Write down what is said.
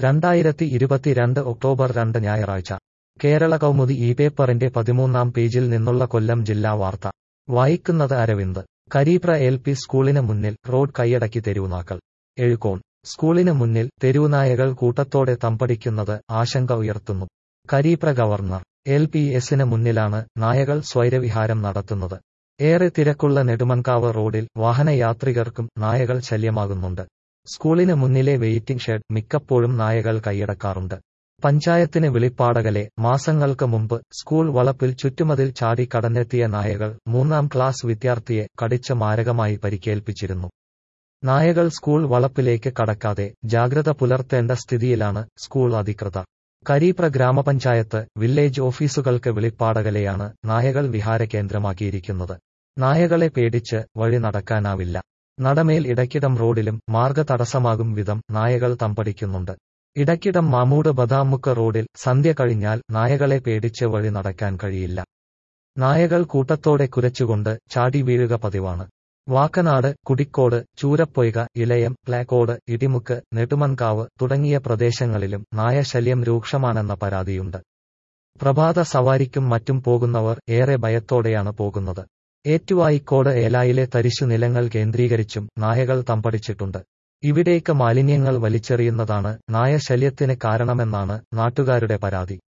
രണ്ടായിരത്തി ഇരുപത്തിരണ്ട് ഒക്ടോബർ രണ്ട് ഞായറാഴ്ച കേരള കൗമുദി ഈ പേപ്പറിന്റെ പതിമൂന്നാം പേജിൽ നിന്നുള്ള കൊല്ലം ജില്ലാ വാർത്ത വായിക്കുന്നത് അരവിന്ദ് കരീപ്ര എൽ പി സ്കൂളിന് മുന്നിൽ റോഡ് കൈയടക്കി തെരുവുനാക്കൾ എഴുകോൺ സ്കൂളിന് മുന്നിൽ തെരുവുനായകൾ കൂട്ടത്തോടെ തമ്പടിക്കുന്നത് ആശങ്ക ഉയർത്തുന്നു കരീപ്ര ഗവർണർ എൽ പി എസിന് മുന്നിലാണ് നായകൾ സ്വൈരവിഹാരം നടത്തുന്നത് ഏറെ തിരക്കുള്ള നെടുമൺകാവ് റോഡിൽ വാഹനയാത്രികർക്കും നായകൾ ശല്യമാകുന്നുണ്ട് സ്കൂളിന് മുന്നിലെ വെയിറ്റിംഗ് ഷെഡ് മിക്കപ്പോഴും നായകൾ കൈയടക്കാറുണ്ട് പഞ്ചായത്തിന് വിളിപ്പാടകലെ മാസങ്ങൾക്ക് മുമ്പ് സ്കൂൾ വളപ്പിൽ ചുറ്റുമതിൽ ചാടി കടന്നെത്തിയ നായകൾ മൂന്നാം ക്ലാസ് വിദ്യാർത്ഥിയെ കടിച്ച് മാരകമായി പരിക്കേൽപ്പിച്ചിരുന്നു നായകൾ സ്കൂൾ വളപ്പിലേക്ക് കടക്കാതെ ജാഗ്രത പുലർത്തേണ്ട സ്ഥിതിയിലാണ് സ്കൂൾ അധികൃതർ കരീപ്ര ഗ്രാമപഞ്ചായത്ത് വില്ലേജ് ഓഫീസുകൾക്ക് വിളിപ്പാടകലെയാണ് നായകൾ വിഹാര കേന്ദ്രമാക്കിയിരിക്കുന്നത് നായകളെ പേടിച്ച് വഴി നടക്കാനാവില്ല നടമേൽ ഇടക്കിടം റോഡിലും മാർഗ തടസ്സമാകും വിധം നായകൾ തമ്പടിക്കുന്നുണ്ട് ഇടക്കിടം മാമൂട് ബദാമുക്ക് റോഡിൽ സന്ധ്യ കഴിഞ്ഞാൽ നായകളെ പേടിച്ച് വഴി നടക്കാൻ കഴിയില്ല നായകൾ കൂട്ടത്തോടെ കുരച്ചുകൊണ്ട് ചാടി വീഴുക പതിവാണ് വാക്കനാട് കുടിക്കോട് ചൂരപ്പൊയ്ക ഇലയം പ്ലാക്കോട് ഇടിമുക്ക് നെടുമൺകാവ് തുടങ്ങിയ പ്രദേശങ്ങളിലും നായശല്യം രൂക്ഷമാണെന്ന പരാതിയുണ്ട് പ്രഭാത സവാരിക്കും മറ്റും പോകുന്നവർ ഏറെ ഭയത്തോടെയാണ് പോകുന്നത് ഏറ്റുവായിക്കോട് ഏലായിലെ തരിശു നിലങ്ങൾ കേന്ദ്രീകരിച്ചും നായകൾ തമ്പടിച്ചിട്ടുണ്ട് ഇവിടേക്ക് മാലിന്യങ്ങൾ വലിച്ചെറിയുന്നതാണ് നായശല്യത്തിന് കാരണമെന്നാണ് നാട്ടുകാരുടെ പരാതി